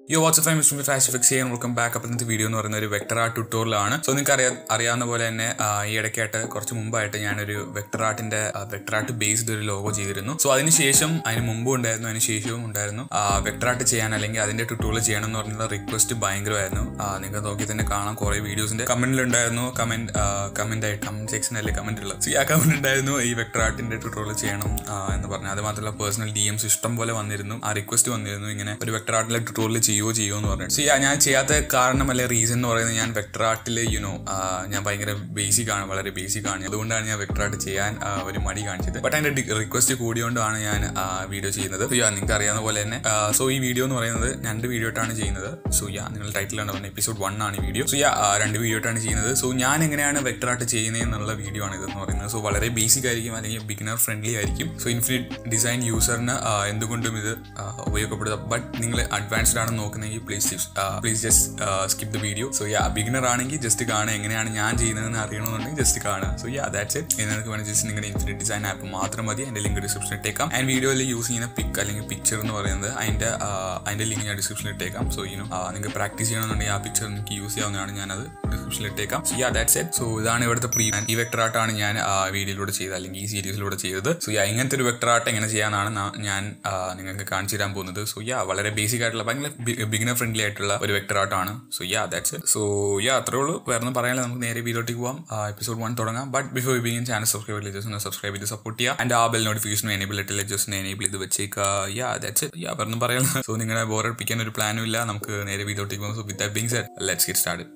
യോ വാട്സ് ഫൈ mister fashion fix ചെയ്യാൻ വെൽക്കം ബാക്ക് അപ്പം ഇന്നത്തെ വീഡിയോ എന്ന് പറയുന്ന ഒരു വെക്ടർ ആർട്ട് ട്യൂട്ടോറിയലാണ് സോ നിങ്ങൾക്ക് അറിയാ അറിയാവുന്ന പോലെ തന്നെ ആ, ഈ ഇടയ്ക്കായിട്ട് കുറച്ച് മുമ്പായിട്ട് ഞാനൊരു വെക്ടർ ആർട്ടിന്റെ വെക്ടർ ആർട്ട് ബേസ്ഡ് ഒരു ലോഗോ ചെയ്തിരുന്നു സോ അതിനുശേഷം അതിന് മുമ്പും ഉണ്ടായിരുന്നു അതിന് ശേഷവും ഉണ്ടായിരുന്നു വെക്ടർ ആർട്ട് ചെയ്യാൻ അല്ലെങ്കിൽ അതിന്റെ ട്യൂട്ടോറിയൽ ചെയ്യണം എന്ന് പറഞ്ഞുള്ള റിക്വസ്റ്റ് ഭയങ്കരമായിരുന്നു ആ, നിങ്ങൾക്ക് നോക്കി തന്നെ കാണാം കുറെ വീഡിയോസിന്റെ കമന്റിൽ ഉണ്ടായിരുന്നു കമന്റ് കമന്റ് ആയിട്ട് കമന്റ് സെക്ഷനല്ലേ കമന്റ് ഉള്ളത് സോ ആ കമന്റ് ഉണ്ടായിരുന്നു ഈ വെക്ടർ ആർട്ടിന്റെ ട്യൂട്ടോറിയൽ ചെയ്യണം ആ, എന്ന് പറഞ്ഞു അത് മാത്രമല്ല പേഴ്സണൽ ഡി എംസ് ഇഷ്ടം പോലെ വന്നിരുന്നു ആ റിക്വസ്റ്റ് വന്നിരുന്നു ഇങ്ങനെ ഒരു വെക്ടർ ആർട്ടിലെ ട്യൂട്ടോറിയൽ ചെയ്യുമോ ചെയ്യുമോ എന്ന് പറഞ്ഞു സോ ഞാൻ ചെയ്യാത്ത കാരണം അല്ലെ റീസൺ എന്ന് പറയുന്നത് ഞാൻ വെക്ടർ ആർട്ടിൽ യുനോ ഞാൻ ഭയങ്കര ബേസിക് ആണ് വളരെ ബേസിക് ആണ് അതുകൊണ്ടാണ് ഞാൻ വെക്ടർ ആർട്ട് ചെയ്യാൻ ആ, ഒരു മടി കാണിച്ചത് ബട്ട് അതിന്റെ റിക്വസ്റ്റ് കൂടിയോണ്ടാണ് ഞാൻ വീഡിയോ ചെയ്യുന്നത് സോ യാ നിങ്ങൾക്ക് അറിയാവുന്ന പോലെ തന്നെ സോ ഈ വീഡിയോ എന്ന് പറയുന്നത് രണ്ട് വീഡിയോ ആയിട്ടാണ് ചെയ്യുന്നത് സോ യാ നിങ്ങൾ ടൈറ്റിലാണ് പറഞ്ഞത് എപ്പിസോഡ് വൺ ആണ് ഈ വീഡിയോ സോ യാ രണ്ട് വീഡിയോ ആയിട്ടാണ് ചെയ്യുന്നത് സോ ഞാൻ എങ്ങനെയാണ് വെക്ടർ ആർട്ട് ചെയ്യുന്നത് എന്നുള്ള വീഡിയോ ആണ് ഇതെന്ന് പറയുന്നത് സോ വളരെ ബേസിക് ആയിരിക്കും അല്ലെങ്കിൽ ബിഗിനർ ഫ്രണ്ട്ലി ആയിരിക്കും സോ ഇൻഫിനിറ്റ് ഡിസൈൻ യൂസറിന് എന്തുകൊണ്ടും ഇത് ആ, ഉപയോഗപ്പെടുത്താം ബട്ട് നിങ്ങൾ അഡ്വാൻസ്ഡ് ആണ് നോക്കുന്നതെങ്കിൽ please please just skip the video so yeah beginner ആണെങ്കിൽ ജസ്റ്റ് കാണുക എങ്ങനെയാണ് ഞാൻ ചെയ്യുന്നതെന്ന് അറിയണമെന്നുണ്ടെങ്കിൽ ജസ്റ്റ് കാണുക സോ യാ ദാറ്റ്സ് ഇറ്റ് നിങ്ങൾക്ക് വേണമെങ്കിൽ ജസ്റ്റ് നിങ്ങളുടെ ഇൻഫിനിറ്റ് ഡിസൈൻ ആപ്പ് മാത്രം മതി അതിന്റെ ലിങ്ക് ഡിസ്ക്രിപ്ഷനിൽ ഇട്ടേക്കാം ആൻഡ് വീഡിയോയിൽ യൂസ് ചെയ്യുന്ന പിക്ക് അല്ലെങ്കിൽ പിക്ചർ എന്ന് പറയുന്നത് അതിന്റെ ആ, അതിന്റെ ലിങ്ക് ഞാൻ ഡിസ്ക്രിപ്ഷനിൽ ഇട്ടേക്കാം സോ യുനോ നിങ്ങൾക്ക് പ്രാക്ടീസ് ചെയ്യണമെന്നുണ്ടെങ്കിൽ ആ പിക്ചർ നിങ്ങൾക്ക് യൂസ് ചെയ്യാവുന്നതാണ് ഞാനത് ഡിസ്ക്രിപ്ഷനിൽ ഇട്ടേക്കാം so yeah that's it so ഇതാണ് ഇവിടുത്തെ പ്രീ ഈ വെക്ടർ ആർട്ടാണ് ഞാൻ ആ വീഡിയോയിലൂടെ ചെയ്തത് അല്ലെങ്കിൽ ഈ സീരീസിലൂടെ ചെയ്തത് സോ യാ ഇങ്ങനത്തെ ഒരു വെക്ടർ ആർട്ട് എങ്ങനെ ചെയ്യാനാണ് നാ- ഞാൻ ആ, നിങ്ങൾക്ക് കാണിച്ചു തരാൻ പോകുന്നത് സോ യാ വളരെ ബേസിക് ആയിട്ടുള്ള ഭയങ്കര ബിഗിനർ ഫ്രണ്ട്ലി ആയിട്ടുള്ള ഒരു വെക്ടർ ആർട്ടാണ് so yeah that's it so yeah അത്രേ ഉള്ളൂ വേറെ ഒന്നും പറയാനില്ല നമുക്ക് നേരെ വീഡിയോട്ടിക്ക് പോകാം എപ്പിസോഡ് വൺ തുടങ്ങാം but before begin channel subscribe ചെയ്ത് ജസ്റ്റ് ഒന്ന് സബ്സ്ക്രൈബ് ചെയ്ത് സപ്പോർട്ട് ചെയ്യുക ആൻഡ് ആ ബെൽ നോട്ടിഫിക്കേഷൻ എനേബിൾ ഇട്ടില്ല ജസ്റ്റ് എനേബിൾ ചെയ്ത് വെച്ചേക്കുക യാ ദാറ്റ്സ് ഇറ്റ് യാ വേറെ ഒന്നും പറയാനില്ല സോ നിങ്ങളെ ബോറടിപ്പിക്കാൻ ഒരു പ്ലാനും ഇല്ല നമുക്ക് നേരെ വീഡിയോട്ടിക്ക് പോകാം so with that being set let's get start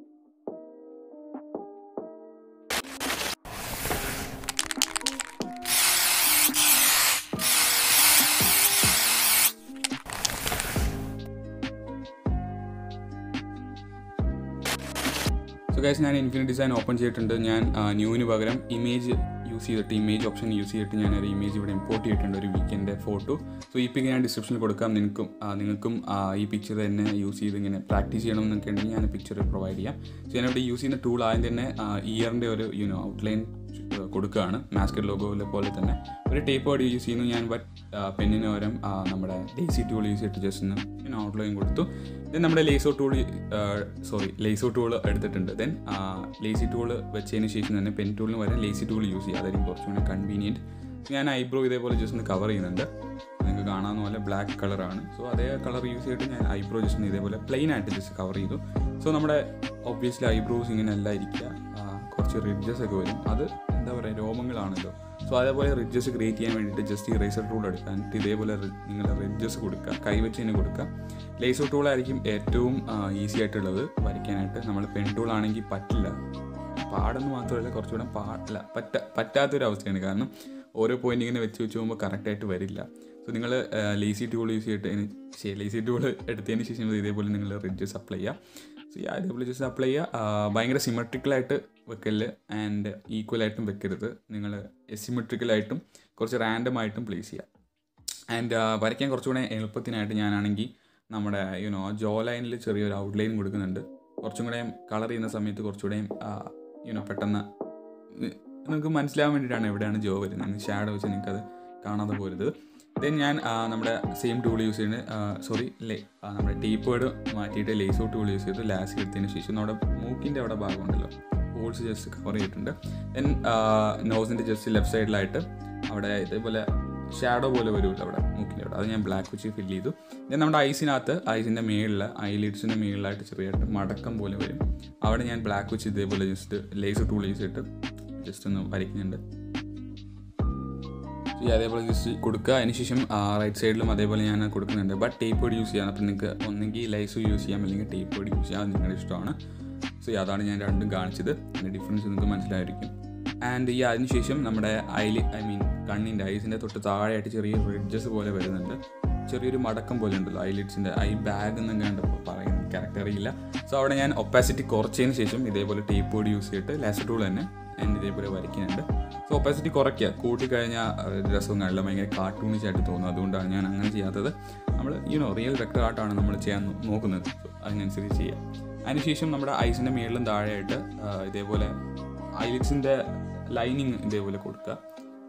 so guys ഞാൻ ഇൻഫിനിറ്റ് ഡിസൈൻ ഓപ്പൺ ചെയ്തിട്ടുണ്ട് ഞാൻ ന്യൂവിന് പകരം ഇമേജ് യൂസ് ചെയ്തിട്ട് ഇമേജ് ഓപ്ഷൻ യൂസ് ചെയ്തിട്ട് ഞാൻ ഒരു ഇമേജ് ഇവിടെ ഇമ്പോർട്ട് ചെയ്തിട്ടുണ്ട് ഒരു വീക്കെൻ്റെ ഫോട്ടോ സോ ഈ പിക്ക് ഞാൻ ഡിസ്ക്രിപ്ഷനിൽ കൊടുക്കാം നിങ്ങൾക്കും ആ, നിങ്ങൾക്കും ആ, ഈ പിക്ചർ തന്നെ യൂസ് ചെയ്ത് ഇങ്ങനെ പ്രാക്ടീസ് ചെയ്യണം എന്നൊക്കെ ഉണ്ടെങ്കിൽ ഞാൻ പിക്ചർ പ്രൊവൈഡ് ചെയ്യാം സോ ഞാനിവിടെ യൂസ് ചെയ്യുന്ന ടൂൾ ആദ്യം തന്നെ ഇയറിൻ്റെ ഒരു യുനോ ഔട്ട്ലൈൻ കൊടുക്കുകയാണ് മാസ്കറ്റ് ലോഗോയിലെ പോലെ തന്നെ ഒരു ടേപ്പ് വേർഡ് യൂസ് ചെയ്യുന്നു ഞാൻ ബട്ട് പെന്നിന് പകരം ആ, നമ്മുടെ ലേസി ടൂൾ യൂസ് ചെയ്തിട്ട് ജസ്റ്റ് ഒന്ന് ഞാൻ ഔട്ട്ലൈൻ കൊടുത്തു ദെൻ നമ്മുടെ lasso tool sorry lasso tool എടുത്തിട്ടുണ്ട് ദെൻ ലേസി ടൂൾ വെച്ചതിന് ശേഷം തന്നെ പെൻ ടൂളിന് പകരം ലേസി ടൂൾ യൂസ് ചെയ്യുക അതായിരിക്കും കുറച്ചുകൂടി കൺവീനിയൻറ്റ് ഞാൻ ഐബ്രോ ഇതേപോലെ ജസ്റ്റ് ഒന്ന് കവർ ചെയ്യുന്നുണ്ട് നിങ്ങൾക്ക് കാണാവുന്ന പോലെ ബ്ലാക്ക് കളറാണ് സോ അതേ കളർ യൂസ് ചെയ്തിട്ട് ഞാൻ ഐബ്രോ ജസ്റ്റ് ഒന്ന് ഇതേപോലെ പ്ലെയിൻ ആയിട്ട് ജസ്റ്റ് കവർ ചെയ്തു സോ നമ്മുടെ ഒബ്വിയസ്ലി ഐബ്രോസ് ഇങ്ങനെ അല്ല ഇരിക്കുക ആ, കുറച്ച് റിഡ്ജസ് ഒക്കെ വരും അത് എന്താ പറയുക രോമങ്ങളാണല്ലോ സോ അതേപോലെ റിഡ്ജസ് ക്രിയേറ്റ് ചെയ്യാൻ വേണ്ടിയിട്ട് ജസ്റ്റ് ഈ റേസർ ടൂൾ എടുക്കാൻ ഇതേപോലെ നിങ്ങൾ റിഡ്ജസ് കൊടുക്കുക കൈവച്ച് തന്നെ കൊടുക്കുക ലേസർ ടൂൾ ആയിരിക്കും ഏറ്റവും ഈസി ആയിട്ടുള്ളത് വരയ്ക്കാനായിട്ട് നമ്മൾ പെൻ ടൂൾ ആണെങ്കിൽ പറ്റില്ല പാടെന്ന് മാത്രമല്ല കുറച്ചുകൂടെ പാടില്ല പറ്റ പറ്റാത്തൊരു അവസ്ഥയാണ് കാരണം ഓരോ പോയിന്റ് ഇങ്ങനെ വെച്ച് വെച്ച് പോകുമ്പോൾ കറക്റ്റായിട്ട് വരില്ല സോ നിങ്ങൾ ലേസി ടൂൾ യൂസ് ചെയ്തിട്ട് ശരി ലേസി ടൂൾ എടുത്തതിന് ശേഷം ഇതേപോലെ നിങ്ങൾ റിഡ്ജസ് അപ്ലൈ ചെയ്യുക സോ ഇതേപോലെ ജസ്റ്റ് അപ്ലൈ ചെയ്യുക ആ, ഭയങ്കര സിമെട്രിക്കലായിട്ട് വെക്കല് ആൻഡ് ഈക്വലായിട്ടും വെക്കരുത് നിങ്ങൾ എസിമെട്രിക്കലായിട്ടും കുറച്ച് റാൻഡം ആയിട്ടും പ്ലേസ് ചെയ്യുക ആൻഡ് വരയ്ക്കാൻ കുറച്ചുകൂടെ എളുപ്പത്തിനായിട്ട് ഞാനാണെങ്കിൽ നമ്മുടെ യുനോ ജോ ലൈനിൽ ചെറിയൊരു ഔട്ട്ലൈൻ കൊടുക്കുന്നുണ്ട് കുറച്ചും കൂടെ കളർ ചെയ്യുന്ന സമയത്ത് കുറച്ചുകൂടെ യുനോ പെട്ടെന്ന് നി- നിങ്ങൾക്ക് മനസ്സിലാവാൻ വേണ്ടിയിട്ടാണ് എവിടെയാണ് ജോ വരുന്നത് ഷാഡോ വെച്ച് നിങ്ങൾക്കത് കാണാതെ പോരുത് ദെൻ ഞാൻ ആ, നമ്മുടെ സെയിം ടൂൾ യൂസ് ചെയ്യുന്നത് സോറി ലേ ആ, നമ്മുടെ ടേപ്പ് വേർഡ് മാറ്റിയിട്ട് ലേസോ ടൂൾ യൂസ് ചെയ്ത് ലാസ് എടുത്തതിന് ശേഷം നമ്മുടെ മൂക്കിൻ്റെ അവിടെ ഭാഗമുണ്ടല്ലോ ഹോൾസ് ജസ്റ്റ് കവർ ചെയ്തിട്ടുണ്ട് ദെൻ നോസിൻ്റെ ജസ്റ്റ് ലെഫ്റ്റ് സൈഡിലായിട്ട് അവിടെ ഇതേപോലെ ഷാഡോ പോലെ വരുമല്ലോ അവിടെ മൂക്കിൻ്റെ അവിടെ അത് ഞാൻ ബ്ലാക്ക് വെച്ച് ഫില്ല് ചെയ്തു ദെൻ നമ്മുടെ ഐസിനകത്ത് ഐസിൻ്റെ മേളിൽ ഐലിഡ്സിൻ്റെ മേളിലായിട്ട് ചെറിയായിട്ട് മടക്കം പോലെ വരും അവിടെ ഞാൻ ബ്ലാക്ക് വെച്ച് ഇതേപോലെ ജസ്റ്റ് ലേസർ ടൂൾ യൂസ് ചെയ്തിട്ട് ജസ്റ്റ് ഒന്ന് വരയ്ക്കുന്നുണ്ട് ഈ അതേപോലെ ജസ്റ്റ് കൊടുക്കുക അതിനുശേഷം റൈറ്റ് സൈഡിലും അതേപോലെ ഞാൻ കൊടുക്കുന്നുണ്ട് ബട്ട് ടേപ്പ് വേർഡ് യൂസ് ചെയ്യാം അപ്പം നിങ്ങൾക്ക് ഒന്നെങ്കിൽ ലൈസ് യൂസ് ചെയ്യാം അല്ലെങ്കിൽ ടേപ്പ് വേർഡ് യൂസ് ചെയ്യാം അത് നിങ്ങളുടെ ഇഷ്ടമാണ് സോ അതാണ് ഞാൻ രണ്ടും കാണിച്ചത് അതിൻ്റെ ഡിഫറൻസ് നിങ്ങൾക്ക് മനസ്സിലായിരിക്കും ആൻഡ് ഈ അതിനുശേഷം നമ്മുടെ ഐലി ഐ മീൻ കണ്ണിൻ്റെ ഐസിൻ്റെ തൊട്ട് താഴെയായിട്ട് ചെറിയ റിഡ്ജസ് പോലെ വരുന്നുണ്ട് ചെറിയൊരു മടക്കം പോലെ ഉണ്ടല്ലോ ഐലിഡ്സിൻ്റെ ഐ ബാഗ് എന്നും കണ്ട് പറയുന്നത് കറക്റ്റ് അറിയില്ല സോ അവിടെ ഞാൻ ഒപ്പാസിറ്റി കുറച്ചതിന് ശേഷം ഇതേപോലെ ടേപ്പ് വേർഡ് യൂസ് ചെയ്തിട്ട് ലാസ്റ്റ് ടൂൾ തന്നെ ഞാൻ ഇതേപോലെ വരയ്ക്കുന്നുണ്ട് സോ ഒപ്പാസിറ്റി കുറയ്ക്കുക കൂട്ടിക്കഴിഞ്ഞാൽ രസവും കാണില്ല ഭയങ്കര കാർട്ടൂണിഷ് ആയിട്ട് തോന്നും അതുകൊണ്ടാണ് ഞാൻ അങ്ങനെ ചെയ്യാത്തത് നമ്മൾ യുനോ റിയൽ വെക്ടർ ആർട്ടാണ് നമ്മൾ ചെയ്യാൻ നോ- നോക്കുന്നത് So, അതിനനുസരിച്ച് ചെയ്യാം അതിനുശേഷം നമ്മുടെ ഐസിൻ്റെ മേളിലും താഴെയായിട്ട് ആ, ഇതേപോലെ ഐലിക്സിൻ്റെ ലൈനിങ് ഇതേപോലെ കൊടുക്കുക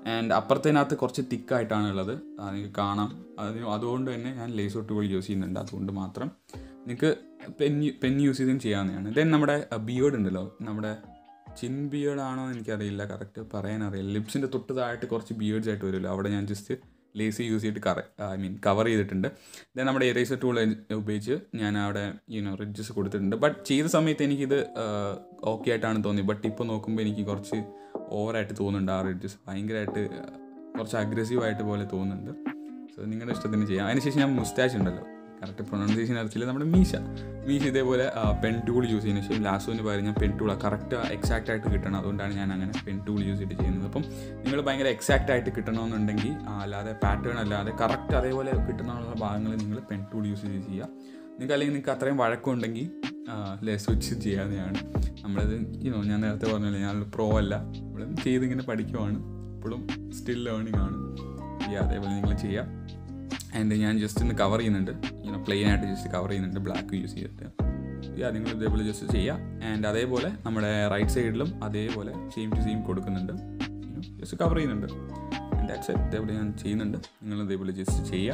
ആൻഡ് അപ്പുറത്തതിനകത്ത് കുറച്ച് തിക്കായിട്ടാണ് ഉള്ളത് ആ, നിങ്ങൾക്ക് കാണാം അതിന് അതുകൊണ്ട് തന്നെ ഞാൻ ലേസർ ടൂൾ യൂസ് ചെയ്യുന്നുണ്ട് അതുകൊണ്ട് മാത്രം നിങ്ങൾക്ക് പെൻ പെൻ യൂസ് ചെയ്തും ചെയ്യാവുന്നതാണ് ദെൻ നമ്മുടെ ബിയേർഡ് ഉണ്ടല്ലോ നമ്മുടെ ചിൻ ബിയേർഡ് ആണോ എന്ന് എനിക്കറിയില്ല കറക്റ്റ് പറയാൻ അറിയില്ല ലിപ്സിൻ്റെ തൊട്ട് താഴായിട്ട് കുറച്ച് ബിയേർഡ്സ് ആയിട്ട് വരുമല്ലോ അവിടെ ഞാൻ ജസ്റ്റ് ലേസി യൂസ് ചെയ്തിട്ട് കറ ഐ മീൻ കവർ ചെയ്തിട്ടുണ്ട് ദെൻ നമ്മുടെ എറേസർ ടൂൾ ഉപയോഗിച്ച് ഞാൻ അവിടെ യുനോ റിഡ്ജസ് കൊടുത്തിട്ടുണ്ട് ബട്ട് ചെയ്ത സമയത്ത് എനിക്കിത് ഓക്കെ ആയിട്ടാണ് തോന്നി ബട്ട് ഇപ്പോൾ നോക്കുമ്പോൾ എനിക്ക് കുറച്ച് ഓവറായിട്ട് തോന്നുന്നുണ്ട് ആ റിഡ്ജസ് ഭയങ്കരമായിട്ട് കുറച്ച് അഗ്രസീവായിട്ട് പോലെ തോന്നുന്നുണ്ട് സോ നിങ്ങളുടെ ഇഷ്ടത്തിന് ചെയ്യാം അതിനുശേഷം ഞാൻ മുസ്റ്റാച്ച് ഉണ്ടല്ലോ കറക്റ്റ് പ്രൊണൗൺസിയേഷൻ അറിയില്ല നമ്മുടെ മീശ മീശ ഇതേപോലെ പെൻ ടൂൾ യൂസ് ചെയ്യുന്ന ശേഷം ലാസോന് പകരം ഞാൻ പെൻ ടൂൾ കറക്റ്റ് എക്സാക്റ്റ് ആയിട്ട് കിട്ടണം അതുകൊണ്ടാണ് ഞാൻ അങ്ങനെ പെൻ ടൂൾ യൂസ് ചെയ്തിട്ട് ചെയ്യുന്നത് അപ്പം നിങ്ങൾ ഭയങ്കര എക്സാക്റ്റ് ആയിട്ട് കിട്ടണമെന്നുണ്ടെങ്കിൽ ആ, അല്ലാതെ പാറ്റേൺ അല്ലാതെ കറക്റ്റ് അതേപോലെ കിട്ടണമെന്നുള്ള ഭാഗങ്ങൾ നിങ്ങൾ പെൻ ടൂൾ യൂസ് ചെയ്ത് ചെയ്യുക നിങ്ങൾക്ക് അല്ലെങ്കിൽ നിങ്ങൾക്ക് അത്രയും വഴക്കമുണ്ടെങ്കിൽ ലെസ് വെച്ച് ചെയ്യാവുന്നതാണ് നമ്മളത് യുനോ ഞാൻ നേരത്തെ പറഞ്ഞില്ല ഞാൻ പ്രോ അല്ല നമ്മൾ ചെയ്തിങ്ങനെ പഠിക്കുവാണ് ഇപ്പോഴും സ്റ്റിൽ ലേണിംഗ് ആണ് ഈ അതേപോലെ നിങ്ങൾ ചെയ്യാം ആൻഡ് ഞാൻ ജസ്റ്റ് ഒന്ന് കവർ ചെയ്യുന്നുണ്ട് ഇങ്ങനെ പ്ലെയിൻ ആയിട്ട് ജസ്റ്റ് കവർ ചെയ്യുന്നുണ്ട് ബ്ലാക്ക് യൂസ് ചെയ്തിട്ട് യാ നിങ്ങൾ ഇതേപോലെ ജസ്റ്റ് ചെയ്യുക ആൻഡ് അതേപോലെ നമ്മുടെ റൈറ്റ് സൈഡിലും അതേപോലെ സെയിം ടു സെയിം കൊടുക്കുന്നുണ്ട് ജസ്റ്റ് കവർ ചെയ്യുന്നുണ്ട് ആൻഡ് ദാറ്റ്സ് ഇറ്റ് ഇതേപോലെ ഞാൻ ചെയ്യുന്നുണ്ട് നിങ്ങൾ ഇതേപോലെ ജസ്റ്റ് ചെയ്യുക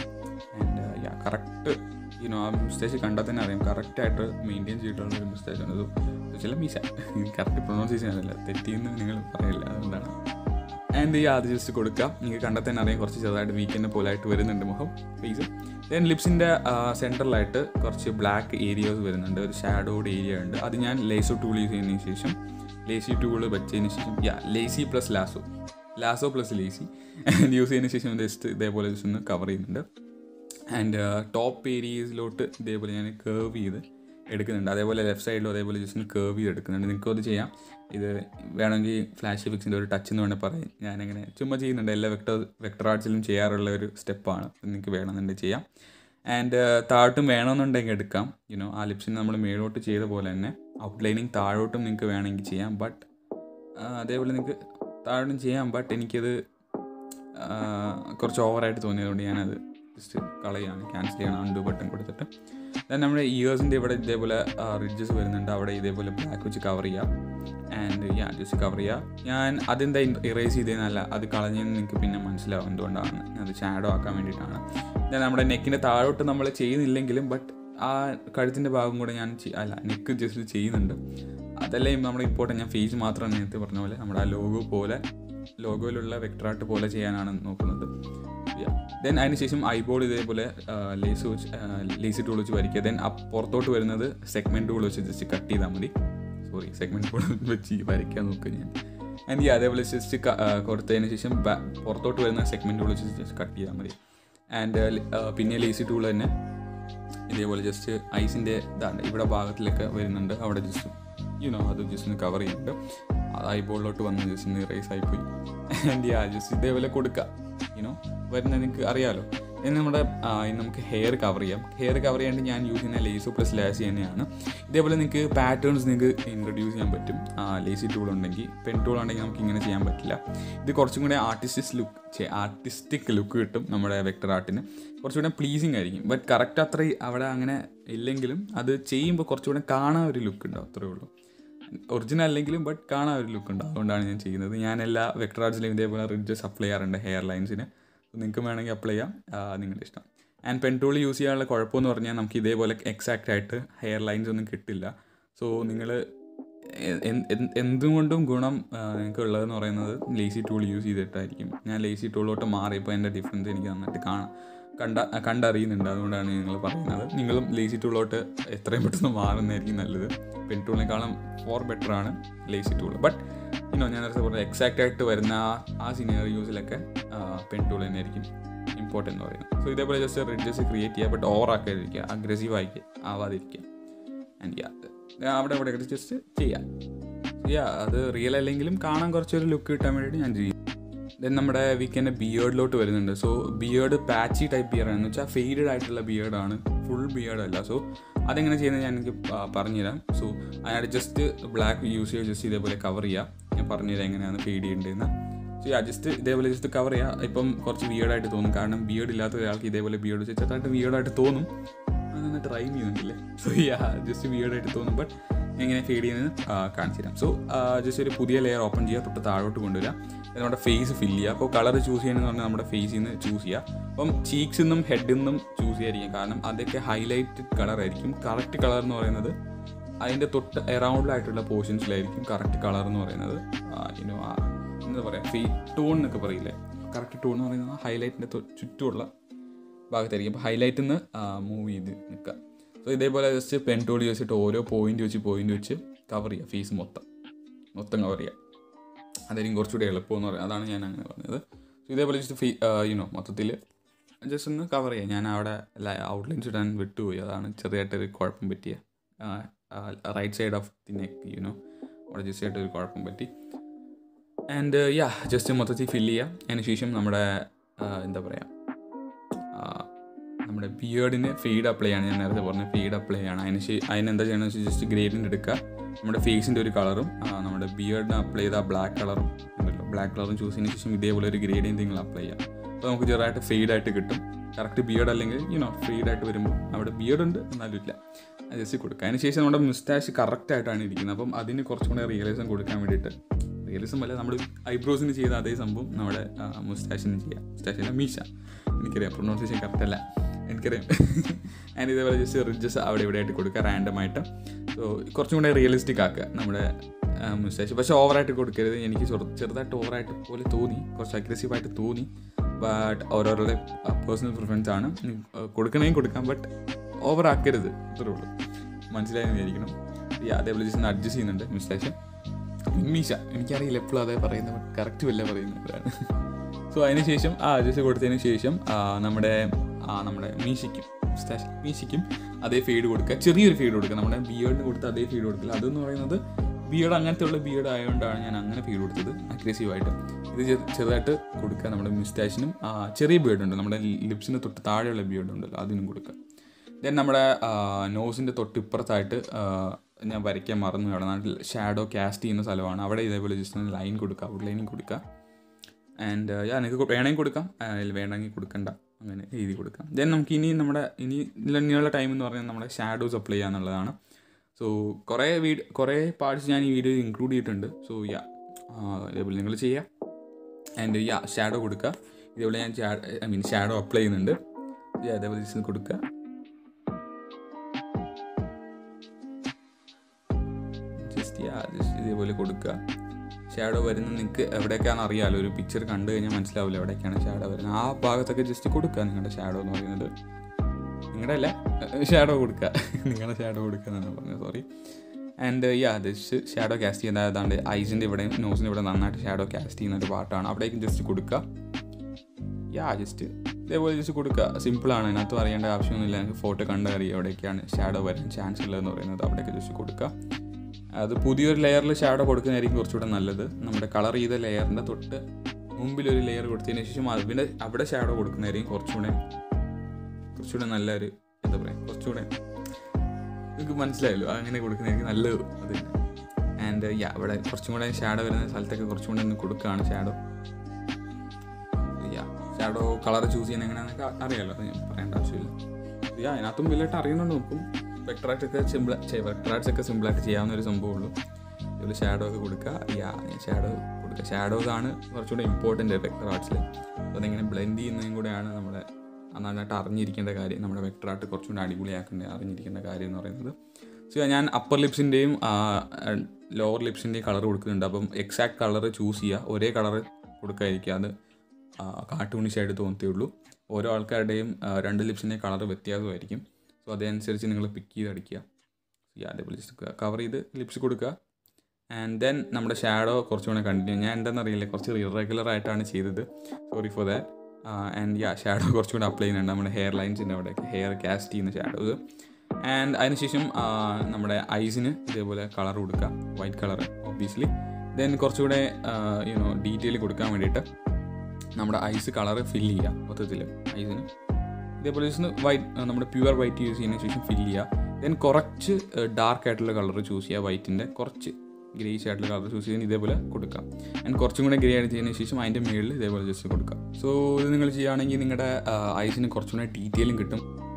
ആൻഡ് യാ കറക്റ്റ് യുനോ ആ മിസ്റ്റേക്ക് കണ്ടാൽ തന്നെ അറിയാം കറക്റ്റായിട്ട് മെയിൻറ്റെയിൻ ചെയ്തിട്ടുള്ള ഒരു മിസ്റ്റേക്ക് ആണ് ഇത് ചില മീശ കറക്റ്റ് പ്രൊണൗൺസിയേഷൻ അറിയില്ല തെറ്റിയെന്ന് നിങ്ങൾ പറയില്ല അതുകൊണ്ടാണ് ആൻഡ് ഈ ആദ്യം ജസ്റ്റ് കൊടുക്കാം നിങ്ങൾക്ക് കണ്ടാൽ തന്നെ അറിയാം കുറച്ച് ചെറുതായിട്ട് വീക്കെൻഡ് പോലായിട്ട് വരുന്നുണ്ട് മുഖം ഫേസ് ദെൻ ലിപ്സിൻ്റെ സെൻറ്ററിലായിട്ട് കുറച്ച് ബ്ലാക്ക് ഏരിയാസ് വരുന്നുണ്ട് ഒരു ഷാഡോഡ് ഏരിയ ഉണ്ട് അത് ഞാൻ ലേസോ ടൂൾ യൂസ് ചെയ്യുന്നതിന് ശേഷം ലേസി ടൂൾ വെച്ചതിന് ശേഷം yeah lazy plus lasso lasso plus lazy use ചെയ്തതിന് ശേഷം ജസ്റ്റ് ഇതേപോലെ ജസ്റ്റ് ഒന്ന് കവർ ചെയ്യുന്നുണ്ട് ആൻഡ് ടോപ്പ് ഏരിയസിലോട്ട് ഇതേപോലെ ഞാൻ കേർവ് ചെയ്ത് എടുക്കുന്നുണ്ട് അതേപോലെ ലെഫ്റ്റ് സൈഡിലും അതേപോലെ ജസ്റ്റ് ഒന്ന് കേർവ് ചെയ്ത് എടുക്കുന്നുണ്ട് നിങ്ങൾക്കും അത് ചെയ്യാം ഇത് വേണമെങ്കിൽ ഫ്ലാഷ് ഫിക്സിൻ്റെ ഒരു ടച്ച് എന്ന് വേണമെങ്കിൽ പറയാം ഞാനങ്ങനെ ചുമ്മാ ചെയ്യുന്നുണ്ട് എല്ലാ വെക്ടർ വെക്ടർ ആർട്സിലും ചെയ്യാറുള്ള ഒരു സ്റ്റെപ്പാണ് നിങ്ങൾക്ക് വേണമെന്നുണ്ടെങ്കിൽ ചെയ്യാം ആൻഡ് താഴോട്ടും വേണമെന്നുണ്ടെങ്കിൽ എടുക്കാം യുനോ ആ ലിപ്സിന് നമ്മൾ മേലോട്ട് ചെയ്ത പോലെ തന്നെ ഔട്ട്ലൈനിങ് താഴോട്ടും നിങ്ങൾക്ക് വേണമെങ്കിൽ ചെയ്യാം ബട്ട് അതേപോലെ നിങ്ങൾക്ക് താഴോട്ടും ചെയ്യാം ബട്ട് എനിക്കത് ആ, കുറച്ച് ഓവറായിട്ട് തോന്നിയതുകൊണ്ട് ഞാനത് ജസ്റ്റ് കളയാണ് ക്യാൻസൽ ചെയ്യണം അണ്ടു ബട്ടൺ കൊടുത്തിട്ട് ദെൻ നമ്മുടെ ഇയേഴ്സിൻ്റെ ഇവിടെ ഇതേപോലെ റിഡ്ജസ് വരുന്നുണ്ട് അവിടെ ഇതേപോലെ ബ്ലാക്ക് വെച്ച് കവർ ചെയ്യാം ആൻഡ് യാ ജസ്റ്റ് കവർ ചെയ്യുക ഞാൻ അതെന്താ ഇറേസ് ചെയ്തതെന്നല്ല അത് കളഞ്ഞെന്ന് നിങ്ങൾക്ക് പിന്നെ മനസ്സിലാവും എന്തുകൊണ്ടാണ് അത് ഷാഡോ ആക്കാൻ വേണ്ടിയിട്ടാണ് ദെൻ നമ്മുടെ നെക്കിൻ്റെ താഴോട്ട് നമ്മൾ ചെയ്യുന്നില്ലെങ്കിലും ബട്ട് ആ കഴുത്തിൻ്റെ ഭാഗം കൂടെ ഞാൻ ചെയ്- അല്ല നെക്ക് ജസ്റ്റ് ചെയ്യുന്നുണ്ട് അതല്ലേ നമ്മുടെ ഇമ്പോർട്ടൻ്റ് ഞാൻ ഫേസ് മാത്രമാണ് നേരത്തെ പറഞ്ഞ പോലെ നമ്മുടെ ആ ലോഗോ പോലെ ലോഗോയിലുള്ള വെക്ടറാട്ട് പോലെ ചെയ്യാനാണ് നോക്കുന്നത് ദെൻ അതിനുശേഷം ഐബോൾ ഇതേപോലെ ലേസ് വെച്ച് ലേസി ടൂൾ വെച്ച് വരയ്ക്കുക ദെൻ പുറത്തോട്ട് വരുന്നത് സെഗ്മെൻറ്റ് ടൂൾ വെച്ച് ജസ്റ്റ് കട്ട് ചെയ്താൽ മതി സോറി സെഗ്മെൻറ്റ് ടൂൾ വെച്ച് വരയ്ക്കാൻ നോക്കുക ഞാൻ ആൻഡ് ഈ അതേപോലെ ജസ്റ്റ് കൊടുത്തതിന് ശേഷം ബാ- പുറത്തോട്ട് വരുന്ന സെഗ്മെൻറ്റ് ടൂൾ വെച്ച് ജസ്റ്റ് കട്ട് ചെയ്താൽ മതി ആൻഡ് പിന്നെ ലേസി ടൂൾ തന്നെ ഇതേപോലെ ജസ്റ്റ് ഐസിൻ്റെ ഇതാണ് ഇവിടെ ഭാഗത്തിലൊക്കെ വരുന്നുണ്ട് അവിടെ ജസ്റ്റ് യുനോ അത് ജസ്റ്റ് ഒന്ന് കവർ ചെയ്യുന്നുണ്ട് അത് ഐബോളിലോട്ട് വന്ന് ജസ്റ്റ് ഒന്ന് റേസ് ആയിപ്പോയി ആൻഡ് യാ ജസ്റ്റ് ഇതേപോലെ കൊടുക്കുക യുനോ വരുന്നത് നിങ്ങൾക്ക് അറിയാമല്ലോ ഇനി നമ്മുടെ ആ, ഇനി നമുക്ക് ഹെയർ കവർ ചെയ്യാം ഹെയർ കവർ ചെയ്യാണ്ട് ഞാൻ യൂസ് ചെയ്യുന്ന ലേസോ പ്ലസ് ലാസി തന്നെയാണ് ഇതേപോലെ നിങ്ങൾക്ക് പാറ്റേൺസ് നിങ്ങൾക്ക് ഇൻട്രൊഡ്യൂസ് ചെയ്യാൻ പറ്റും ലേസി ടൂൾ ഉണ്ടെങ്കിൽ പെൻ ടൂൾ ഉണ്ടെങ്കിൽ നമുക്ക് ഇങ്ങനെ ചെയ്യാൻ പറ്റില്ല ഇത് കുറച്ചും കൂടെ ആർട്ടിസ്റ്റിക് ലുക്ക് ആർട്ടിസ്റ്റിക് ലുക്ക് കിട്ടും നമ്മുടെ വെക്ടർ ആർട്ടിന് കുറച്ചുകൂടെ പ്ലീസിങ് ആയിരിക്കും ബട്ട് കറക്റ്റ് അത്ര അവിടെ അങ്ങനെ ഇല്ലെങ്കിലും അത് ചെയ്യുമ്പോൾ കുറച്ചുകൂടെ കാണാൻ ഒരു ലുക്ക് ഉണ്ടാവും അത്രേ ഉള്ളൂ ഒറിജിനൽ അല്ലെങ്കിലും ബട്ട് കാണാൻ ഒരു ലുക്ക് ഉണ്ട് അതുകൊണ്ടാണ് ഞാൻ ചെയ്യുന്നത് ഞാൻ എല്ലാ വെക്ടർ ആർട്സിലും ഇതേപോലെ റിഡ്ജസ് അപ്ലൈ ചെയ്യാറുണ്ട് ഹെയർ ലൈൻസിന് നിങ്ങൾക്ക് വേണമെങ്കിൽ അപ്ലൈ ചെയ്യാം ആ, നിങ്ങളുടെ ഇഷ്ടം ആൻഡ് പെൻ ടൂൾ യൂസ് ചെയ്യാനുള്ള കുഴപ്പമെന്ന് പറഞ്ഞാൽ നമുക്ക് ഇതേപോലെ എക്സാക്റ്റ് ആയിട്ട് ഹെയർ ലൈൻസ് ഒന്നും കിട്ടില്ല സോ നിങ്ങൾ എന്തുകൊണ്ടും ഗുണം ആ, നിങ്ങൾക്ക് ഉള്ളതെന്ന് പറയുന്നത് ലേസി ടൂൾ യൂസ് ചെയ്തിട്ടായിരിക്കും ഞാൻ ലേസി ടൂളിലോട്ട് മാറിയപ്പോൾ എൻ്റെ ഡിഫറൻസ് എനിക്ക് നന്നായിട്ട് കാണാം കണ്ട കണ്ടറിയുന്നുണ്ട് അതുകൊണ്ടാണ് നിങ്ങൾ പറയുന്നത് നിങ്ങളും ലേസി ടൂളിലോട്ട് എത്രയും പെട്ടെന്ന് മാറുന്നതായിരിക്കും നല്ലത് പെൻ ടൂളിനേക്കാളും ഫോർ ബെറ്റർ ആണ് ലേസി ടൂൾ ബട്ട് ഇനോ ഞാൻ നേരത്തെ പറഞ്ഞ എക്സാക്റ്റ് ആയിട്ട് വരുന്ന ആ- ആ സിനിയറിയൂസിലൊക്കെ പെൻ ടൂൾ തന്നെയായിരിക്കും ഇമ്പോർട്ടൻ്റ് എന്ന് പറയുന്നത് സോ ഇതേപോലെ ജസ്റ്റ് റിഡ്ജസ് ക്രിയേറ്റ് ചെയ്യുക ബട്ട് ഓവർ ആക്കാതിരിക്കുക അഗ്രസീവ് ആയി ആവാതിരിക്കുക ആൻഡ് യാ അവിടെ ഇവിടെ ജസ്റ്റ് ചെയ്യാം യാ അത് റിയൽ അല്ലെങ്കിലും കാണാൻ കുറച്ചൊരു ലുക്ക് കിട്ടാൻ വേണ്ടിയിട്ട് ഞാൻ ചെയ്യും ദെൻ നമ്മുടെ വീക്കെൻഡ് ബിയേർഡിലോട്ട് വരുന്നുണ്ട് so beard patchy type beard എന്ന് വെച്ചാൽ ഫെയ്ഡഡ് ആയിട്ടുള്ള ബിയേർഡാണ് ഫുൾ ബിയേർഡ് അല്ല സോ അതെങ്ങനെ ചെയ്യുന്നത് ഞാൻ എനിക്ക് പ- പറഞ്ഞുതരാം സോ അതിനായിട്ട് ജസ്റ്റ് ബ്ലാക്ക് യൂസ് ചെയ്യുക ജസ്റ്റ് ഇതേപോലെ കവർ ചെയ്യുക ഞാൻ പറഞ്ഞുതരാം എങ്ങനെയാണ് ഫെയ്ഡ് ചെയ്യേണ്ടതെന്ന് സോ യാ ജസ്റ്റ് ഇതേപോലെ ജസ്റ്റ് കവർ ചെയ്യുക ഇപ്പം കുറച്ച് വിയേർഡായിട്ട് തോന്നും കാരണം ബിയേർഡ് ഇല്ലാത്ത ഒരാൾക്ക് ഇതേപോലെ ബിയേർഡ് വെച്ച് ചെറുതായിട്ട് വിയേർഡായിട്ട് തോന്നും അത് നന്നായിട്ട് ട്രൈ ചെയ്യുന്നുണ്ടല്ലേ സോ യാ ജസ്റ്റ് വിയേർഡായിട്ട് തോന്നും ബട്ട് എങ്ങനെ ഫീഡ് ചെയ്യുന്നത് കാണിച്ചു തരാം സോ ജസ്റ്റ് ഒരു പുതിയ ലെയർ ഓപ്പൺ ചെയ്യുക തൊട്ട് താഴോട്ട് കൊണ്ടുവരിക എന്നിട്ട് നമ്മുടെ ഫേസ് ഫില്ല് ചെയ്യുക അപ്പോൾ കളർ ചൂസ് ചെയ്യണമെന്ന് പറഞ്ഞാൽ നമ്മുടെ ഫേസിൽ നിന്ന് ചൂസ് ചെയ്യുക അപ്പം ചീക്സിൽ നിന്നും ഹെഡിൽ നിന്നും ചൂസ് ചെയ്യാതിരിക്കും കാരണം അതൊക്കെ ഹൈലൈറ്റഡ് കളർ ആയിരിക്കും കറക്റ്റ് കളർ എന്ന് പറയുന്നത് അതിൻ്റെ തൊട്ട് എറൗണ്ടിലായിട്ടുള്ള പോർഷൻസിലായിരിക്കും കറക്റ്റ് കളർ എന്ന് പറയുന്നത് ഇനോ എന്താ പറയുക ഫീ ടോൺ എന്നൊക്കെ പറയില്ലേ കറക്റ്റ് ടോൺ എന്ന് പറയുന്നത് ഹൈലൈറ്റിൻ്റെ ചുറ്റുമുള്ള ഭാഗത്തായിരിക്കും അപ്പോൾ ഹൈലൈറ്റിൽ നിന്ന് മൂവ് ചെയ്ത് നിൽക്കുക സോ ഇതേപോലെ ജസ്റ്റ് പെൻ ടൂൾ വെച്ചിട്ട് ഓരോ പോയിന്റ് വെച്ച് പോയിന്റ് വെച്ച് കവർ ചെയ്യുക ഫേസ് മൊത്തം മൊത്തം കവർ ചെയ്യുക അതായിരിക്കും കുറച്ചുകൂടി എളുപ്പമെന്ന് പറയാം അതാണ് ഞാൻ അങ്ങനെ പറഞ്ഞത് സോ ഇതേപോലെ ജസ്റ്റ് ഫീ യുനോ മൊത്തത്തിൽ ജസ്റ്റ് ഒന്ന് കവർ ചെയ്യുക ഞാൻ അവിടെ ഔട്ട്ലൈൻസ് ഇടാൻ വിട്ടുപോയി അതാണ് ചെറിയതായിട്ടൊരു കുഴപ്പം പറ്റിയ right side of the neck you know അവിടെ ജസ്റ്റ് ആയിട്ടൊരു കുഴപ്പം പറ്റി ആൻഡ് യാ ജസ്റ്റ് മൊത്തത്തിൽ ഫില്ല് ചെയ്യുക അതിന് ശേഷം നമ്മുടെ എന്താ പറയുക നമ്മുടെ ബിയേർഡിന് ഫീഡ് അപ്ലൈ ആണ് ഞാൻ നേരത്തെ പറഞ്ഞ ഫീഡ് അപ്ലൈ ആണ് അതിന് ശേ- അതിനെന്താ ചെയ്യണമെന്ന് വെച്ചാൽ ജസ്റ്റ് ഗ്രേഡിൻ്റെ എടുക്കുക നമ്മുടെ ഫേസിൻ്റെ ഒരു കളറും നമ്മുടെ ബിയേർഡിന് അപ്ലൈ ചെയ്ത ബ്ലാക്ക് കളറും ഉണ്ടല്ലോ ബ്ലാക്ക് കളറും ചൂസ് ചെയ്തതിന് ശേഷം ഇതേപോലെ ഒരു ഗ്രേഡിയൻ നിങ്ങൾ അപ്ലൈ ചെയ്യാം അപ്പോൾ നമുക്ക് ചെറുതായിട്ട് ഫെയ്ഡായിട്ട് കിട്ടും കറക്റ്റ് ബിയേർഡ് അല്ലെങ്കിൽ യുനോ ഫെയ്ഡായിട്ട് വരുമ്പോൾ അവിടെ ബിയേർഡ് ഉണ്ട് എന്നാലും ഇല്ല അത് ജസ്റ്റ് കൊടുക്കുക അതിന് ശേഷം നമ്മുടെ മുസ്റ്റാഷ് കറക്റ്റായിട്ടാണ് ഇരിക്കുന്നത് അപ്പം അതിന് കുറച്ചും കൂടെ റിയലിസം കൊടുക്കാൻ വേണ്ടിയിട്ട് റിയലിസം അല്ല നമ്മൾ ഐബ്രോസിന് ചെയ്ത അതേ സംഭവം നമ്മുടെ മുസ്റ്റാഷിന് ചെയ്യാം മുസ്റ്റാഷില്ല മീശ എനിക്കറിയാം പ്രൊണൗൺസിയേഷൻ കറക്റ്റ് അല്ല എനിക്കറിയാം ആൻഡ് ഇതേപോലെ ജസ്റ്റ് റിഡ്ജസ് അവിടെ ഇവിടെ ആയിട്ട് കൊടുക്കുക റാൻഡമായിട്ട് സോ കുറച്ചും കൂടെ റിയലിസ്റ്റിക് ആക്കുക നമ്മുടെ മുസ്റ്റാഷ് പക്ഷേ ഓവറായിട്ട് കൊടുക്കരുത് എനിക്ക് ചെറു ചെറുതായിട്ട് ഓവറായിട്ട് പോലെ തോന്നി കുറച്ച് അഗ്രസീവായിട്ട് തോന്നി ബട്ട് ഓരോരുടെ പേഴ്സണൽ പ്രിഫറൻസ് ആണ് കൊടുക്കണമെങ്കിൽ കൊടുക്കാം ബട്ട് ഓവർ ആക്കരുത് അത്രേ ഉള്ളൂ മനസ്സിലായെന്ന് വിചാരിക്കണം ഈ അതേപോലെ ജസ്റ്റ് അഡ്ജസ്റ്റ് ചെയ്യുന്നുണ്ട് മുസ്റ്റാഷ് മീശ എനിക്കറിയില്ല എപ്പോഴും അതേ പറയുന്നത് കറക്റ്റ് വല്ല പറയുന്നതാണ് സോ അതിന് ശേഷം ആ ജസ്റ്റ് കൊടുത്തതിന് ശേഷം ആ, നമ്മുടെ ആ, നമ്മുടെ മീശയ്ക്കും മുസ്റ്റാഷ് മീശയ്ക്കും അതേ ഫീഡ് കൊടുക്കുക ചെറിയൊരു ഫീഡ് കൊടുക്കുക നമ്മുടെ ബിയേർഡിന് കൊടുത്ത അതേ ഫീഡ് കൊടുക്കില്ല അതെന്ന് പറയുന്നത് ബിയേർഡ് അങ്ങനത്തെ ഉള്ള ബിയേർഡ് ആയതുകൊണ്ടാണ് ഞാൻ അങ്ങനെ ഫീഡ് കൊടുത്തത് അഗ്രസീവായിട്ട് ഇത് ചെറു- ചെറുതായിട്ട് കൊടുക്കുക നമ്മുടെ മുസ്റ്റാഷിനും ആ, ചെറിയ ബിയേർഡ് ഉണ്ട് നമ്മുടെ ലിപ്സിന് തൊട്ട് താഴെയുള്ള ബിയേർഡ് ഉണ്ടല്ലോ അതിനും കൊടുക്കുക ദെൻ നമ്മുടെ നോസിൻ്റെ തൊട്ടിപ്പുറത്തായിട്ട് ആ, ഞാൻ വരയ്ക്കാൻ മറന്നു അവിടെ നാട്ടിൽ ഷാഡോ കാസ്റ്റ് ചെയ്യുന്ന സ്ഥലമാണ് അവിടെ ഇതേപോലെ ജസ്റ്റ് ഒന്ന് ലൈൻ കൊടുക്കുക ഔട്ട് ലൈനിങ് കൊടുക്കുക ആൻഡ് യാ നിങ്ങൾക്ക് വേണമെങ്കിൽ കൊടുക്കാം അതിൽ വേണമെങ്കിൽ കൊടുക്കണ്ട അങ്ങനെ എഴുതി കൊടുക്കാം ദെൻ നമുക്ക് ഇനി നമ്മുടെ ഇനി ഇനിയുള്ള ടൈം എന്ന് പറഞ്ഞാൽ നമ്മുടെ ഷാഡോസ് അപ്ലൈ ചെയ്യുക എന്നുള്ളതാണ് സോ കുറേ വീഡ് കുറേ പാർട്സ് ഞാൻ ഈ വീഡിയോയിൽ ഇൻക്ലൂഡ് ചെയ്തിട്ടുണ്ട് സോ യാ ഇതേപോലെ നിങ്ങൾ ചെയ്യുക ആൻഡ് യാ ഷാഡോ കൊടുക്കുക ഇതേപോലെ ഞാൻ ഐ മീൻ ഷാഡോ അപ്ലൈ ചെയ്യുന്നുണ്ട് Yeah, അതേപോലെ ജസ്റ്റ് കൊടുക്കുക ജസ്റ്റ് യാ ജസ്റ്റ് ഇതേപോലെ കൊടുക്കുക ഷാഡോ വരുന്ന നിങ്ങൾക്ക് എവിടെയൊക്കെയാണെന്ന് അറിയാമല്ലോ ഒരു പിക്ചർ കണ്ടു കഴിഞ്ഞാൽ മനസ്സിലാവില്ല എവിടെയൊക്കെയാണ് ഷാഡോ വരുന്നത് ആ ഭാഗത്തൊക്കെ ജസ്റ്റ് കൊടുക്കുക നിങ്ങളുടെ ഷാഡോ എന്ന് പറയുന്നത് നിങ്ങളുടെ അല്ല ഷാഡോ കൊടുക്കുക നിങ്ങളുടെ ഷാഡോ കൊടുക്കുക എന്നാണ് പറഞ്ഞത് sorry and yeah just shadow cast ചെയ്യുന്ന ഏതാണ്ട് ഐസിൻ്റെ ഇവിടെ നോസിൻ്റെ ഇവിടെ നന്നായിട്ട് ഷാഡോ കാസ്റ്റ് ചെയ്യുന്ന ഒരു പാട്ടാണ് അവിടേക്ക് ജസ്റ്റ് കൊടുക്കുക യാ ജസ്റ്റ് ഇതേപോലെ ജസ്റ്റ് കൊടുക്കുക സിമ്പിളാണ് അതിനകത്ത് അറിയേണ്ട ആവശ്യമൊന്നുമില്ല എനിക്ക് ഫോട്ടോ കണ്ട് അറിയാം എവിടെയൊക്കെയാണ് ഷാഡോ വരാൻ ചാൻസ് ഉള്ളതെന്ന് പറയുന്നത് അവിടേക്ക് ജസ്റ്റ് കൊടുക്കുക അത് പുതിയൊരു ലെയറിൽ ഷാഡോ കൊടുക്കുന്നതായിരിക്കും കുറച്ചുകൂടെ നല്ലത് നമ്മുടെ കളർ ചെയ്ത ലെയറിൻ്റെ തൊട്ട് മുമ്പിലൊരു ലെയർ കൊടുത്തതിന് ശേഷം അതിൻ്റെ അവിടെ ഷാഡോ കൊടുക്കുന്നതായിരിക്കും കുറച്ചുകൂടെ കുറച്ചുകൂടെ നല്ലൊരു എന്താ പറയുക കുറച്ചുകൂടെ നിങ്ങൾക്ക് മനസ്സിലായല്ലോ അങ്ങനെ കൊടുക്കുന്നതായിരിക്കും നല്ലത് അത് ആൻഡ് യാ അവിടെ കുറച്ചും കൂടെ ഷാഡോ വരുന്ന സ്ഥലത്തൊക്കെ കുറച്ചും കൂടെ ഒന്ന് കൊടുക്കുകയാണ് shadow yeah shadow colour choose ചെയ്യുന്ന എങ്ങനെയാണെന്നൊക്കെ അറിയാമല്ലോ അത് ഞാൻ പറയേണ്ട ആവശ്യമില്ല യാ അതിനകത്തും വലിയായിട്ട് അറിയുന്നുണ്ട് നോക്കും വെക്ടറാക്ട്സ് ഒക്കെ സിമ്പിൾ വെക്ടറാക്ട്സ് ഒക്കെ സിമ്പിളായിട്ട് ചെയ്യാവുന്ന ഒരു സംഭവമുള്ളൂ ഇതിൽ ഷാഡോ ഒക്കെ കൊടുക്കുക യാ ഞാൻ ഷാഡോ കൊടുക്കുക ഷാഡോസ് ആണ് കുറച്ചുകൂടെ ഇമ്പോർട്ടൻ്റ് വെക്ടർ ആർട്സിൽ അപ്പോൾ അതെങ്ങനെ ബ്ലെൻഡ് ചെയ്യുന്നതും കൂടെയാണ് നമ്മുടെ നന്നായിട്ട് അറിഞ്ഞിരിക്കേണ്ട കാര്യം നമ്മുടെ വെക്ടർ ആർട്ട് കുറച്ചുകൂടെ അടിപൊളിയാക്കേണ്ട അറിഞ്ഞിരിക്കേണ്ട കാര്യം എന്ന് പറയുന്നത് സോ ഞാൻ അപ്പർ ലിപ്സിൻ്റെയും ലോവർ ലിപ്സിൻ്റെയും കളർ കൊടുക്കുന്നുണ്ട് അപ്പം എക്സാക്ട് കളർ ചൂസ് ചെയ്യുക ഒരേ കളർ കൊടുക്കാതിരിക്കുക അത് കാർട്ടൂണിഷായിട്ട് തോന്നത്തേ ഉള്ളൂ ഓരോ ആൾക്കാരുടെയും ആ, രണ്ട് ലിപ്സിൻ്റെ കളർ വ്യത്യാസമായിരിക്കും സോ അതനുസരിച്ച് നിങ്ങൾ പിക്ക് ചെയ്ത് അടിക്കുക ഈ അതേപോലെ ജസ്റ്റ് കവർ ചെയ്ത് ലിപ്സ് കൊടുക്കുക ആൻഡ് ദെൻ നമ്മുടെ ഷാഡോ കുറച്ചുകൂടെ കണ്ടിന്യൂ ഞാൻ എന്താണെന്നറിയില്ല കുറച്ച് ഇറഗുലർ ആയിട്ടാണ് ചെയ്തത് sorry for that and yeah shadow കുറച്ചുകൂടെ അപ്ലൈ ചെയ്യുന്നുണ്ട് നമ്മുടെ ഹെയർ ലൈൻസിൻ്റെ അവിടെ ഹെയർ കാസ്റ്റ് ചെയ്യുന്ന ഷാഡോസ് ആൻഡ് അതിനുശേഷം ആ, നമ്മുടെ ഐസിന് ഇതേപോലെ കളർ കൊടുക്കുക വൈറ്റ് കളർ ഒബ്വിയസ്ലി ദെൻ കുറച്ചുകൂടെ യുനോ ഡീറ്റെയിൽ കൊടുക്കാൻ വേണ്ടിയിട്ട് നമ്മുടെ ഐസ് കളർ ഫില്ല് ചെയ്യുക മൊത്തത്തിൽ ഐസിന് ഇതേപോലെ ജസ്റ്റ് വൈറ്റ് നമ്മുടെ പ്യുവർ വൈറ്റ് യൂസ് ചെയ്യുന്നതിന് ശേഷം ഫില്ല് ചെയ്യുക ദെൻ കുറച്ച് ഡാർക്ക് ആയിട്ടുള്ള കളർ ചൂസ് ചെയ്യുക വൈറ്റിൻ്റെ കുറച്ച് ഗ്രേസ് ആയിട്ടുള്ള കളർ ചൂസ് ചെയ്യുന്ന ഇതേപോലെ കൊടുക്കാം ആൻഡ് കുറച്ചും കൂടെ ഗ്രേ ആയിട്ട് ചെയ്യുന്നതിന് ശേഷം അതിൻ്റെ മുകളിൽ ഇതേപോലെ ജസ്റ്റ് കൊടുക്കാം സോ ഇത് നിങ്ങൾ ചെയ്യുകയാണെങ്കിൽ നിങ്ങളുടെ ഐസിന് കുറച്ചും കൂടെ ഡീറ്റെയിലും കിട്ടും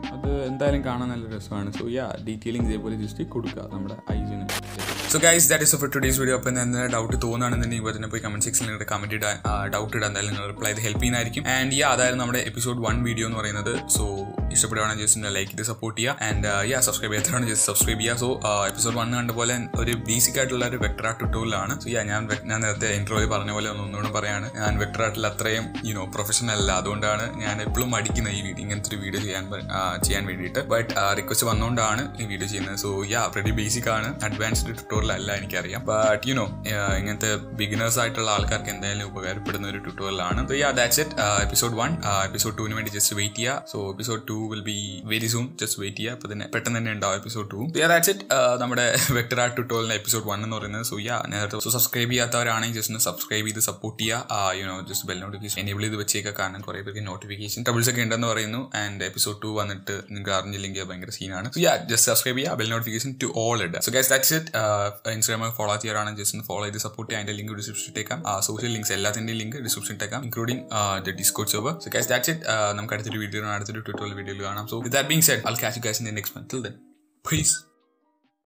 അത് എന്തായാലും കാണാൻ നല്ല രസമാണ് സോ യാ ഡീറ്റെയിലിംഗ് ഇതേപോലെ ജസ്റ്റ് കൊടുക്കുക നമ്മുടെ ഐസിന് so guys that is for today's video അപ്പോൾ എന്തെങ്കിലും ഡൗട്ട് തോന്നുകയാണെന്നുണ്ടെങ്കിൽ ഇപ്പോൾ തന്നെ പോയി കമന്റ് സെക്ഷനിൽ നിങ്ങളുടെ കമന്റ് ഇടാൻ ഡൗട്ട് ഇടാൻ എന്തായാലും നിങ്ങൾ റിപ്ലൈ ചെയ്ത് ഹെൽപ്പ് ചെയ്യുന്നതായിരിക്കും ആൻഡ് യാ അതായിരുന്നു നമ്മുടെ എപ്പിസോഡ് വൺ വീഡിയോ എന്ന് പറയുന്നത് സോ ഇഷ്ടപ്പെടുകയാണെങ്കിൽ ജസ്റ്റ് ലൈക്ക് ചെയ്ത് സപ്പോർട്ട് ചെയ്യുക ആൻഡ് യാ സബ്സ്ക്രൈബ് ചെയ്യാത്തതാണ് ജസ്റ്റ് സബ്സ്ക്രൈബ് ചെയ്യുക സോ എപ്പിസോഡ് വൺ കണ്ട പോലെ ഒരു ബേസിക് ആയിട്ടുള്ള ഒരു വെക്ടർ ട്യൂട്ടോറിയലാണ് സോ യാ ഞാൻ vec- ഞാൻ നേരത്തെ ഇൻട്രോയിൽ പറഞ്ഞ പോലെ ഒന്ന് ഒന്നുകൂടെ പറയാണ് ഞാൻ വെക്ടർ ആർട്ടിൽ അത്രയും യുനോ പ്രൊഫഷണൽ അല്ല അതുകൊണ്ടാണ് ഞാൻ എപ്പോഴും മടിക്കുന്നത് ഈ വീഡിയോ ഇങ്ങനത്തെ ഒരു വീഡിയോ ചെയ്യാൻ പ- ആ, ചെയ്യാൻ വേണ്ടിയിട്ട് ബട്ട് റിക്വസ്റ്റ് വന്നുകൊണ്ടാണ് ഈ വീഡിയോ ചെയ്യുന്നത് സോ യാ വെരി ബേസിക് ആണ് അഡ്വാൻസ്ഡ് ട്യൂട്ടോറിയൽ അല്ല എനിക്കറിയാം ബട്ട് യുനോ ഇങ്ങനത്തെ ബിഗിനേഴ്സ് ആയിട്ടുള്ള ആൾക്കാർക്ക് എന്തായാലും ഉപകാരപ്പെടുന്ന ഒരു ട്യൂട്ടോറിയലാണ് so yeah that's it episode one episode ടുവിന് വേണ്ടി ജസ്റ്റ് വെയിറ്റ് ചെയ്യുക so episode two will be very soon just wait ചെയ്യുക അപ്പോൾ തന്നെ പെട്ടെന്ന് തന്നെ ഉണ്ടാവും episode two yeah that's it നമ്മുടെ വെക്ടർ ആർട്ട് ട്യൂട്ടോറിയലിന്റെ എപ്പിസോഡ് വൺ എന്ന് പറയുന്നത് സോ യാ നേരത്തെ സോ സബ്സ്ക്രൈബ് ചെയ്യാത്തവരാണെങ്കിൽ ജസ്റ്റ് ഒന്ന് സബ്സ്ക്രൈബ് ചെയ്ത് സപ്പോർട്ട് ചെയ്യുക you know just bell notification enable ചെയ്ത് വെച്ചേക്കുക കാരണം കുറേ പേർക്ക് നോട്ടിഫിക്കേഷൻ ട്രബിൾസ് ഒക്കെ ഉണ്ടെന്ന് പറയുന്നു ആൻഡ് എപ്പിസോഡ് ടു വന്നിട്ട് നിങ്ങൾക്ക് അറിഞ്ഞില്ലെങ്കിൽ അത് ഭയങ്കര സീനാണ് സോ യാ ജസ്റ്റ് സബ്സ്ക്രൈബ് ചെയ്യുക ബെൽ നോട്ടിഫിക്കേഷൻ ടു ഓൾ ഇഡ് സോ ഗൈസ് ദാറ്റ്സ് ഇറ്റ് ഇൻസ്റ്റാഗ്രാമിൽ ഫോളോ ചെയ്യാറാണ് ജസ്റ്റ് ഒന്ന് ഫോളോ ചെയ്ത് സപ്പോർട്ട് ചെയ്യാൻ അതിന്റെ ലിങ്ക് ഡിസ്ക്രിപ്ഷൻ ഇട്ടേക്കാം സോഷ്യൽ ലിങ്ക്സ് എല്ലാത്തിന്റെയും ലിങ്ക് ഡിസ്ക്രിപ്ഷൻ ഇട്ടേക്കാം including the discord server so guys that's it നമുക്ക് അടുത്തൊരു വീഡിയോ അടുത്തൊരു ട്യൂട്ടോറിയൽ വീഡിയോയിൽ കാണാം so that being said I'll catch you guys in the next one till then peace